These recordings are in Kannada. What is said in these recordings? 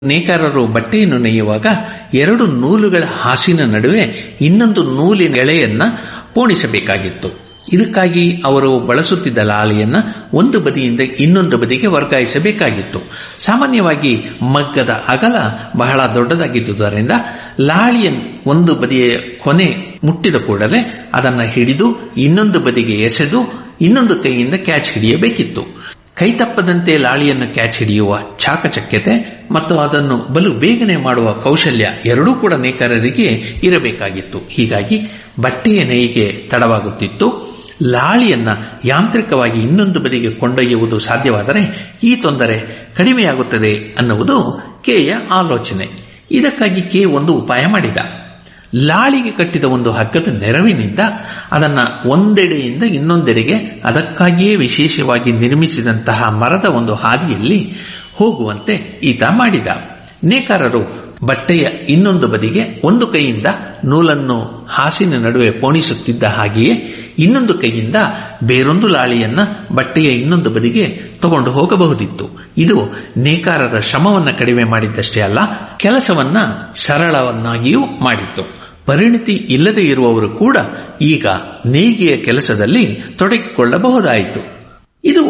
ನೇಕಾರರು ಬಟ್ಟೆಯನ್ನು ನೇಯುವಾಗ ಎರಡು ನೂಲುಗಳ ಹಾಸಿನ ನಡುವೆ ಇನ್ನೊಂದು ನೂಲಿನ ಎಳೆಯನ್ನ ಪೋಣಿಸಬೇಕಾಗಿತ್ತು ಇದಕ್ಕಾಗಿ ಅವರು ಬಳಸುತ್ತಿದ್ದ ಲಾಲಿಯನ್ನ ಒಂದು ಬದಿಯಿಂದ ಇನ್ನೊಂದು ಬದಿಗೆ ವರ್ಗಾಯಿಸಬೇಕಾಗಿತ್ತು ಸಾಮಾನ್ಯವಾಗಿ ಮಗ್ಗದ ಅಗಲ ಬಹಳ ದೊಡ್ಡದಾಗಿದ್ದುದರಿಂದ ಲಾಳಿಯ ಒಂದು ಬದಿಯ ಕೊನೆ ಮುಟ್ಟಿದ ಕೂಡಲೇ ಅದನ್ನು ಹಿಡಿದು ಇನ್ನೊಂದು ಬದಿಗೆ ಎಸೆದು ಇನ್ನೊಂದು ಕೈಯಿಂದ ಕ್ಯಾಚ್ ಹಿಡಿಯಬೇಕಿತ್ತು ಕೈತಪ್ಪದಂತೆ ಲಾಳಿಯನ್ನು ಕ್ಯಾಚ್ ಹಿಡಿಯುವ ಚಾಕಚಕ್ಯತೆ ಮತ್ತು ಅದನ್ನು ಬಲು ಬೇಗನೆ ಮಾಡುವ ಕೌಶಲ್ಯ ಎರಡೂ ಕೂಡ ನೇಕಾರರಿಗೆ ಇರಬೇಕಾಗಿತ್ತು ಹೀಗಾಗಿ ಬಟ್ಟೆಯ ನೇಯಿಗೆ ತಡವಾಗುತ್ತಿತ್ತು ಲಾಳಿಯನ್ನ ಯಾಂತ್ರಿಕವಾಗಿ ಇನ್ನೊಂದು ಬದಿಗೆ ಕೊಂಡೊಯ್ಯುವುದು ಸಾಧ್ಯವಾದರೆ ಈ ತೊಂದರೆ ಕಡಿಮೆಯಾಗುತ್ತದೆ ಅನ್ನುವುದು ಕೆಯ ಆಲೋಚನೆ ಇದಕ್ಕಾಗಿ ಕೆ ಒಂದು ಉಪಾಯ ಮಾಡಿದ ಲಾಳಿಗೆ ಕಟ್ಟಿದ ಒಂದು ಹಗ್ಗದ ನೆರವಿನಿಂದ ಅದನ್ನ ಒಂದೆಡೆಯಿಂದ ಇನ್ನೊಂದೆಡೆಗೆ ಅದಕ್ಕಾಗಿಯೇ ವಿಶೇಷವಾಗಿ ನಿರ್ಮಿಸಿದಂತಹ ಮರದ ಒಂದು ಹಾದಿಯಲ್ಲಿ ಹೋಗುವಂತೆ ಈತ ಮಾಡಿದ ನೇಕಾರರು ಬಟ್ಟೆಯ ಇನ್ನೊಂದು ಬದಿಗೆ ಒಂದು ಕೈಯಿಂದ ನೂಲನ್ನು ಹಾಸಿನ ನಡುವೆ ಪೋಣಿಸುತ್ತಿದ್ದ ಹಾಗೆಯೇ ಇನ್ನೊಂದು ಕೈಯಿಂದ ಬೇರೊಂದು ಲಾಳಿಯನ್ನ ಬಟ್ಟೆಯ ಇನ್ನೊಂದು ಬದಿಗೆ ತಗೊಂಡು ಹೋಗಬಹುದಿತ್ತು ಇದು ನೇಕಾರರ ಶ್ರಮವನ್ನ ಕಡಿಮೆ ಮಾಡಿದ್ದಷ್ಟೇ ಅಲ್ಲ ಕೆಲಸವನ್ನ ಸರಳವನ್ನಾಗಿಯೂ ಮಾಡಿತ್ತು ಪರಿಣಿತಿ ಇಲ್ಲದೆ ಇರುವವರು ಕೂಡ ಈಗ ನೇಯ್ಗೆಯ ಕೆಲಸದಲ್ಲಿ ತೊಡಗಿಕೊಳ್ಳಬಹುದಾಯಿತು ಇದು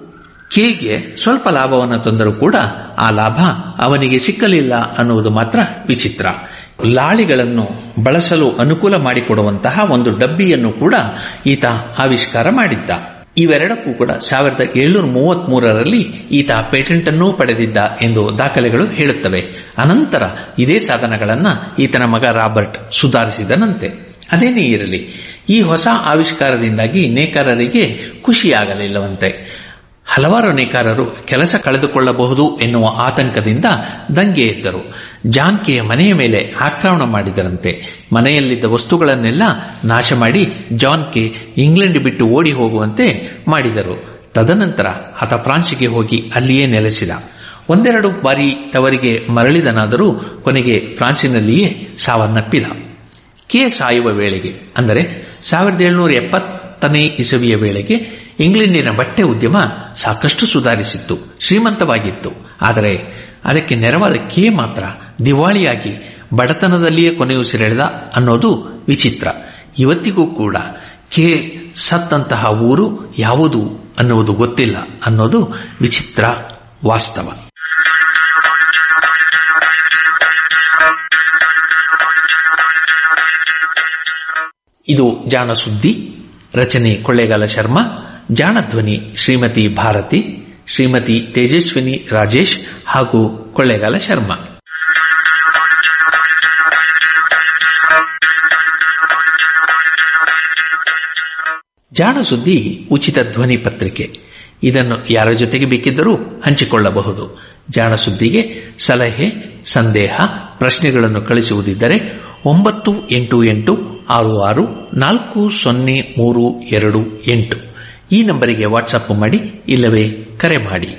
ಕೆಗೆ ಸ್ವಲ್ಪ ಲಾಭವನ್ನು ತಂದರೂ ಕೂಡ ಆ ಲಾಭ ಅವನಿಗೆ ಸಿಕ್ಕಲಿಲ್ಲ ಅನ್ನುವುದು ಮಾತ್ರ ವಿಚಿತ್ರ ಲಾಳಿಗಳನ್ನು ಬಳಸಲು ಅನುಕೂಲ ಮಾಡಿಕೊಡುವಂತಹ ಒಂದು ಡಬ್ಬಿಯನ್ನು ಕೂಡ ಈತ ಆವಿಷ್ಕಾರ ಮಾಡಿದ್ದ ಇವೆರಡಕ್ಕೂ ಕೂಡ ಸಾವಿರದ ಏಳ್ನೂರ ಮೂವತ್ತ್ ಮೂರರಲ್ಲಿ ಈತ ಪೇಟೆಂಟ್ ಅನ್ನೂ ಪಡೆದಿದ್ದ ಎಂದು ದಾಖಲೆಗಳು ಹೇಳುತ್ತವೆ ಅನಂತರ ಇದೇ ಸಾಧನಗಳನ್ನ ಈತನ ಮಗ ರಾಬರ್ಟ್ ಸುಧಾರಿಸಿದನಂತೆ ಅದೇನೇ ಇರಲಿ ಈ ಹೊಸ ಆವಿಷ್ಕಾರದಿಂದಾಗಿ ನೇಕಾರರಿಗೆ ಖುಷಿಯಾಗಲಿಲ್ಲವಂತೆ ಹಲವಾರು ನೇಕಾರರು ಕೆಲಸ ಕಳೆದುಕೊಳ್ಳಬಹುದು ಎನ್ನುವ ಆತಂಕದಿಂದ ದಂಗೆ ಎದ್ದರು ಜಾನ್ಕೆಯ ಮನೆಯ ಮೇಲೆ ಆಕ್ರಮಣ ಮಾಡಿದರಂತೆ ಮನೆಯಲ್ಲಿದ್ದ ವಸ್ತುಗಳನ್ನೆಲ್ಲ ನಾಶ ಮಾಡಿ ಜಾನ್ಕೆ ಇಂಗ್ಲೆಂಡ್ ಬಿಟ್ಟು ಓಡಿ ಹೋಗುವಂತೆ ಮಾಡಿದರು ತದನಂತರ ಆತ ಫ್ರಾನ್ಸಿಗೆ ಹೋಗಿ ಅಲ್ಲಿಯೇ ನೆಲೆಸಿದ ಒಂದೆರಡು ಬಾರಿ ತವರಿಗೆ ಮರಳಿದನಾದರೂ ಕೊನೆಗೆ ಫ್ರಾನ್ಸಿನಲ್ಲಿಯೇ ಸಾವನ್ನಪ್ಪಿದ ಕೆ ಸಾಯುವ ವೇಳೆಗೆ ಅಂದರೆ ಸಾವಿರದ ಏಳುನೂರ ಎಪ್ಪತ್ತನೇ ಇಸವಿಯ ವೇಳೆಗೆ ಇಂಗ್ಲೆಂಡಿನ ಬಟ್ಟೆ ಉದ್ಯಮ ಸಾಕಷ್ಟು ಸುಧಾರಿಸಿತ್ತು ಶ್ರೀಮಂತವಾಗಿತ್ತು ಆದರೆ ಅದಕ್ಕೆ ನೆರವಾದ ಕೆ ಮಾತ್ರ ದಿವಾಳಿಯಾಗಿ ಬಡತನದಲ್ಲಿಯೇ ಕೊನೆಯುಸಿರೆಳೆದ ಅನ್ನೋದು ವಿಚಿತ್ರ ಇವತ್ತಿಗೂ ಕೂಡ ಕೆ ಸತ್ತಂತಹ ಊರು ಯಾವುದು ಅನ್ನುವುದು ಗೊತ್ತಿಲ್ಲ ಅನ್ನೋದು ವಿಚಿತ್ರ ವಾಸ್ತವ ಇದು ಜಾಣ ಸುದ್ದಿ ರಚನೆ ಕೊಳ್ಳೇಗಾಲ ಶರ್ಮಾ ಜಾಣಧ್ವನಿ ಶ್ರೀಮತಿ ಭಾರತಿ ಶ್ರೀಮತಿ ತೇಜಸ್ವಿನಿ ರಾಜೇಶ್ ಹಾಗೂ ಕೊಳ್ಳೇಗಾಲ ಶರ್ಮಾ ಜಾಣ ಸುದ್ದಿ ಉಚಿತ ಧ್ವನಿ ಪತ್ರಿಕೆ ಇದನ್ನು ಯಾರ ಜೊತೆಗೆ ಬೇಕಿದ್ದರೂ ಹಂಚಿಕೊಳ್ಳಬಹುದು ಜಾಣ ಸುದ್ದಿಗೆ ಸಲಹೆ ಸಂದೇಹ ಪ್ರಶ್ನೆಗಳನ್ನು ಕಳಿಸುವುದಿದ್ದರೆ ಒಂಬತ್ತು ಎಂಟು ಎಂಟು ಆರು ಆರು ನಾಲ್ಕು ಸೊನ್ನೆ ಮೂರು ಎರಡು ಎಂಟು ಈ ನಂಬರಿಗೆ ವಾಟ್ಸಪ್ ಮಾಡಿ ಇಲ್ಲವೇ ಕರೆ ಮಾಡಿ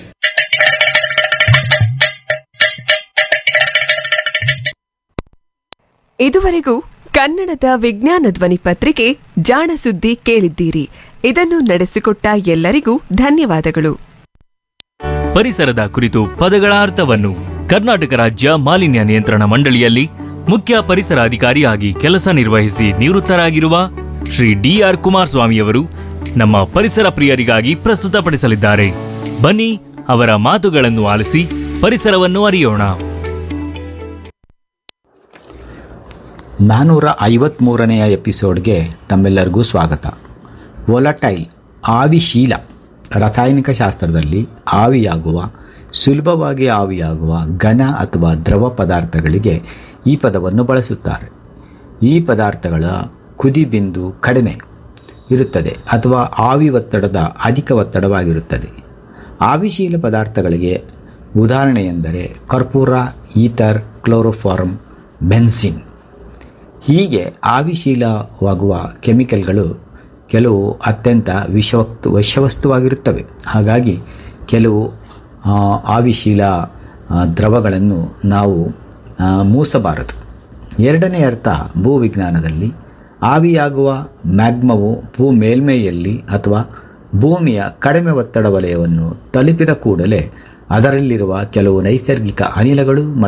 ಇದುವರೆಗೂ ಕನ್ನಡದ ವಿಜ್ಞಾನ ಧ್ವನಿ ಪತ್ರಿಕೆ ಜಾಣ ಸುದ್ದಿ ಕೇಳಿದ್ದೀರಿ ಇದನ್ನು ನಡೆಸಿಕೊಟ್ಟ ಎಲ್ಲರಿಗೂ ಧನ್ಯವಾದಗಳು ಪರಿಸರದ ಕುರಿತು ಪದಗಳ ಅರ್ಥವನ್ನು ಕರ್ನಾಟಕ ರಾಜ್ಯ ಮಾಲಿನ್ಯ ನಿಯಂತ್ರಣ ಮಂಡಳಿಯಲ್ಲಿ ಮುಖ್ಯ ಪರಿಸರ ಅಧಿಕಾರಿಯಾಗಿ ಕೆಲಸ ನಿರ್ವಹಿಸಿ ನಿವೃತ್ತರಾಗಿರುವ ಶ್ರೀ ಡಿಆರ್ ಕುಮಾರಸ್ವಾಮಿಯವರು ನಮ್ಮ ಪರಿಸರ ಪ್ರಿಯರಿಗಾಗಿ ಪ್ರಸ್ತುತಪಡಿಸಲಿದ್ದಾರೆ ಬನ್ನಿ ಅವರ ಮಾತುಗಳನ್ನು ಆಲಿಸಿ ಪರಿಸರವನ್ನು ಅರಿಯೋಣ ನಾನ್ನೂರ ಐವತ್ತ್ಮೂರನೆಯ ಎಪಿಸೋಡ್ಗೆ ತಮ್ಮೆಲ್ಲರಿಗೂ ಸ್ವಾಗತ ವೊಲಟೈಲ್ ಆವಿಶೀಲ ರಾಸಾಯನಿಕ ಶಾಸ್ತ್ರದಲ್ಲಿ ಆವಿಯಾಗುವ ಸುಲಭವಾಗಿ ಆವಿಯಾಗುವ ಘನ ಅಥವಾ ದ್ರವ ಪದಾರ್ಥಗಳಿಗೆ ಈ ಪದವನ್ನು ಬಳಸುತ್ತಾರೆ ಈ ಪದಾರ್ಥಗಳ ಕುದಿಬಿಂದು ಕಡಿಮೆ ಇರುತ್ತದೆ ಅಥವಾ ಆವಿ ಒತ್ತಡದ ಅಧಿಕ ಒತ್ತಡವಾಗಿರುತ್ತದೆ ಆವಿಶೀಲ ಪದಾರ್ಥಗಳಿಗೆ ಉದಾಹರಣೆ ಎಂದರೆ ಕರ್ಪೂರ ಈಥರ್ ಕ್ಲೋರೋಫಾರ್ಮ್ ಬೆನ್ಸಿನ್ ಹೀಗೆ ಆವಿಶೀಲವಾಗುವ ಕೆಮಿಕಲ್ಗಳು ಕೆಲವು ಅತ್ಯಂತ ವಿಷವಸ್ತು ವಿಷವಸ್ತುವಾಗಿರುತ್ತವೆ ಹಾಗಾಗಿ ಕೆಲವು ಆ, ಆವಿಶೀಲ ಆ, ದ್ರವಗಳನ್ನು ನಾವು ಆ, ಮೂಸಬಾರದು ಎರಡನೇ ಅರ್ಥ ಭೂವಿಜ್ಞಾನದಲ್ಲಿ ಆವಿಯಾಗುವ ಮ್ಯಾಗ್ಮವು ಭೂ ಮೇಲ್ಮೈಯಲ್ಲಿ ಅಥವಾ ಭೂಮಿಯ ಕಡಿಮೆ ಒತ್ತಡ ವಲಯವನ್ನು ತಲುಪಿದ ಕೂಡಲೇ ಅದರಲ್ಲಿರುವ ಕೆಲವು ನೈಸರ್ಗಿಕ ಅನಿಲಗಳು ಮತ್ತು